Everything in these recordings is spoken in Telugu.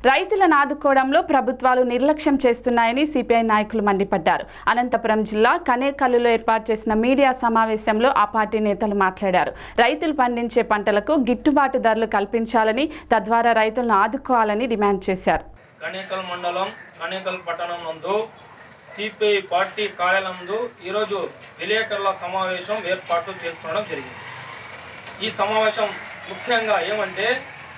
రైతులను ఆదుకోవడంలో ప్రభుత్వాలు నిర్లక్ష్యం చేస్తున్నాయని సిపిఐ నాయకులు మండిపడ్డారు అనంతపురం జిల్లా కనేకల్లులో ఏర్పాటు చేసిన మీడియా సమావేశంలో ఆ పార్టీ నేతలు మాట్లాడారు రైతులు పండించే పంటలకు గిట్టుబాటు ధరలు కల్పించాలని తద్వారా రైతులను ఆదుకోవాలని డిమాండ్ చేశారు కనేకల్ మండలం కనేకల్ పట్టణం నందు సిపిఐ పార్టీ కార్యాలయం నందు ఈరోజు విలేకరుల సమావేశం ఏర్పాటు చేసుకోవడం జరిగింది ఈ సమావేశం ముఖ్యంగా ఏమంటే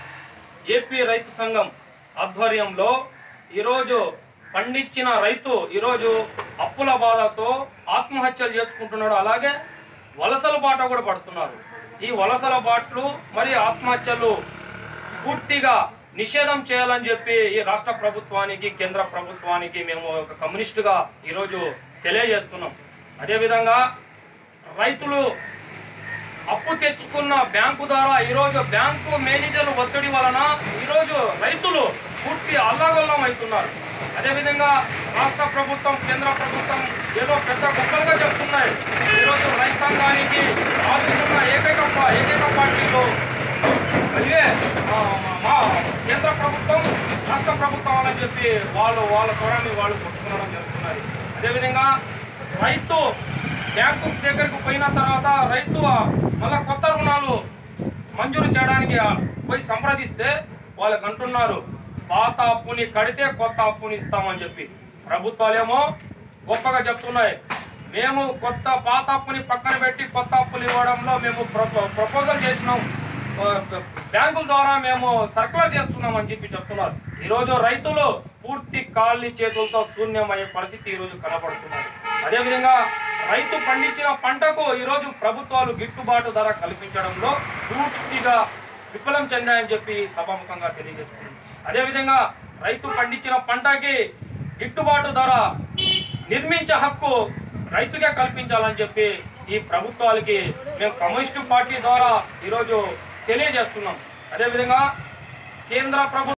ఏపీ రైతు సంఘం ఆధ్వర్యంలో ఈరోజు పండించిన రైతు ఈరోజు అప్పుల బాధతో ఆత్మహత్యలు చేసుకుంటున్నాడు అలాగే వలసల బాట కూడా పడుతున్నారు ఈ వలసల బాటలు మరి ఆత్మహత్యలు పూర్తిగా నిషేధం చేయాలని చెప్పి ఈ రాష్ట్ర ప్రభుత్వానికి కేంద్ర ప్రభుత్వానికి మేము ఒక కమ్యూనిస్టుగా ఈరోజు తెలియజేస్తున్నాం అదేవిధంగా రైతులు అప్పు తెచ్చుకున్న బ్యాంకు ద్వారా ఈరోజు బ్యాంకు మేనేజర్ల ఒత్తిడి వలన ఈరోజు రైతులు పూర్తి అల్లగొల్లం అవుతున్నారు అదేవిధంగా రాష్ట్ర ప్రభుత్వం కేంద్ర ప్రభుత్వం ఏదో పెద్ద కుక్కలుగా చెప్తున్నాయి ఈరోజు రైతాంగానికి ఆదుకున్న ఏకైక పా- ఏకైక పార్టీలో అదే ఆ, మా కేంద్ర ప్రభుత్వం రాష్ట్ర ప్రభుత్వం అని చెప్పి వాళ్ళు వాళ్ళ త్వరని వాళ్ళు కొట్టుకోవడం జరుగుతున్నది అదేవిధంగా రైతు బ్యాంకు దగ్గరకు పోయిన తర్వాత రైతు మళ్ళా కొత్త రుణాలు మంజూరు చేయడానికి పోయి సంప్రదిస్తే వాళ్ళకి అంటున్నారు పాత అప్పుని కడితే కొత్త అప్పుని ఇస్తామని చెప్పి ప్రభుత్వాలేమో గొప్పగా చెప్తున్నాయి మేము కొత్త పాత అప్పుని పక్కన పెట్టి కొత్త అప్పులు ఇవ్వడంలో మేము ప్రపో- ప్రపోజల్ చేసినాం ఆ, బ్యాంకుల ద్వారా మేము సర్కులర్ చేస్తున్నాం అని చెప్పి చెప్తున్నారు ఈరోజు రైతులు పూర్తి కాళ్ళని చేతులతో శూన్యమయ్యే పరిస్థితి ఈరోజు కనబడుతున్నారు అదేవిధంగా రైతు పండించిన పంటకు ఈరోజు ప్రభుత్వాలు గిట్టుబాటు ధర కల్పించడంలో పూర్తిగా విఫలం చెందాయని చెప్పి సభాముఖంగా తెలియజేస్తుంది అదేవిధంగా రైతు పండించిన పంటకి గిట్టుబాటు ధర నిర్మించే హక్కు రైతుకే కల్పించాలని చెప్పి ఈ ప్రభుత్వాలకి మేము కమ్యూనిస్టు పార్టీ ద్వారా ఈరోజు తెలియజేస్తున్నాం అదేవిధంగా కేంద్ర ప్రభుత్వం